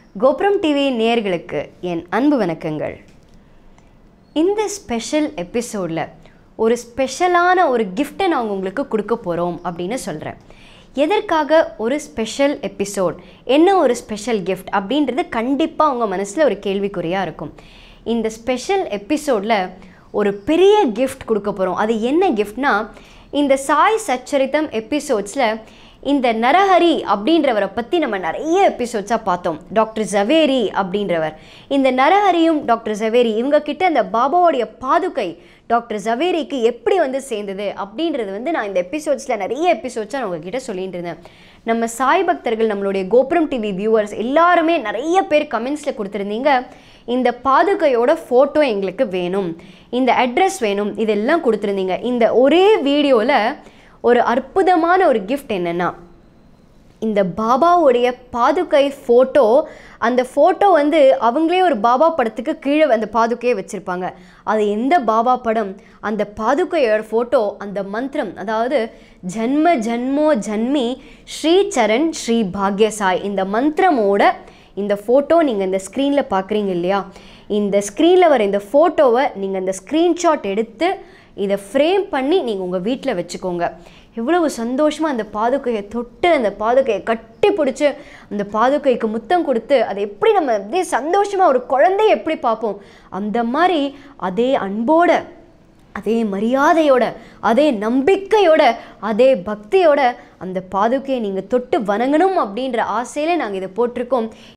கோபுரம் டிவி நேயர்களுக்கு என் அன்பு வணக்கங்கள் இந்த ஸ்பெஷல் எபிசோடில் ஒரு ஸ்பெஷலான ஒரு கிஃப்ட்டை நான் உங்களுக்கு கொடுக்க போகிறோம் அப்படின்னு சொல்கிறேன் எதற்காக ஒரு ஸ்பெஷல் எபிசோட் என்ன ஒரு ஸ்பெஷல் கிஃப்ட் அப்படின்றது கண்டிப்பாக உங்கள் மனசில் ஒரு கேள்விக்குறியாக இருக்கும் இந்த ஸ்பெஷல் எபிசோடில் ஒரு பெரிய கிஃப்ட் கொடுக்க போகிறோம் அது என்ன கிஃப்ட்னா இந்த சாய் சச்சரித்தம் எபிசோட்ஸில் இந்த நரஹரி அப்படின்றவரை பற்றி நம்ம நிறைய எபிசோட்ஸாக பார்த்தோம் டாக்டர் ஜவேரி அப்படின்றவர் இந்த நரஹரியும் டாக்டர் ஜவேரி இவங்க கிட்ட அந்த பாபாவோடைய பாதுகை டாக்டர் ஜவேரிக்கு எப்படி வந்து சேர்ந்தது அப்படின்றது வந்து நான் இந்த எபிசோட்ஸில் நிறைய எபிசோட்ஸாக நான் உங்ககிட்ட சொல்லிட்டு இருந்தேன் நம்ம சாய் பக்தர்கள் நம்மளுடைய கோபுரம் டிவி வியூவர்ஸ் எல்லாருமே நிறைய பேர் கமெண்ட்ஸில் கொடுத்துருந்தீங்க இந்த பாதுகையோட ஃபோட்டோ எங்களுக்கு வேணும் இந்த அட்ரஸ் வேணும் இதெல்லாம் கொடுத்துருந்தீங்க இந்த ஒரே வீடியோவில் ஒரு அற்புதமான ஒரு கிஃப்ட் என்னென்னா இந்த பாபாவுடைய பாதுகை ஃபோட்டோ அந்த ஃபோட்டோ வந்து அவங்களே ஒரு பாபா படத்துக்கு கீழே அந்த பாதுகையை வச்சுருப்பாங்க அது எந்த பாபா படம் அந்த பாதுகையோட ஃபோட்டோ அந்த மந்திரம் அதாவது ஜன்ம ஜன்மோ ஜன்மி ஸ்ரீ சரண் ஸ்ரீ பாக்யசாய் இந்த மந்திரமோட இந்த ஃபோட்டோ நீங்கள் இந்த ஸ்க்ரீனில் பார்க்குறீங்க இல்லையா இந்த ஸ்க்ரீனில் வர இந்த ஃபோட்டோவை நீங்கள் இந்த ஸ்க்ரீன்ஷாட் எடுத்து இதை ஃப்ரேம் பண்ணி நீங்கள் உங்கள் வீட்டில் வச்சுக்கோங்க எவ்வளவு சந்தோஷமாக அந்த பாதுகையை தொட்டு அந்த பாதுகையை கட்டி பிடிச்சி அந்த பாதுகைக்கு முத்தம் கொடுத்து அதை எப்படி நம்ம அப்படியே சந்தோஷமாக ஒரு குழந்தைய எப்படி பார்ப்போம் அந்த மாதிரி அதே அன்போட அதே மரியாதையோட அதே நம்பிக்கையோட அதே பக்தியோட அந்த பாதுகையை நீங்கள் தொட்டு வணங்கணும் அப்படின்ற ஆசையிலே நாங்கள் இதை போட்டிருக்கோம்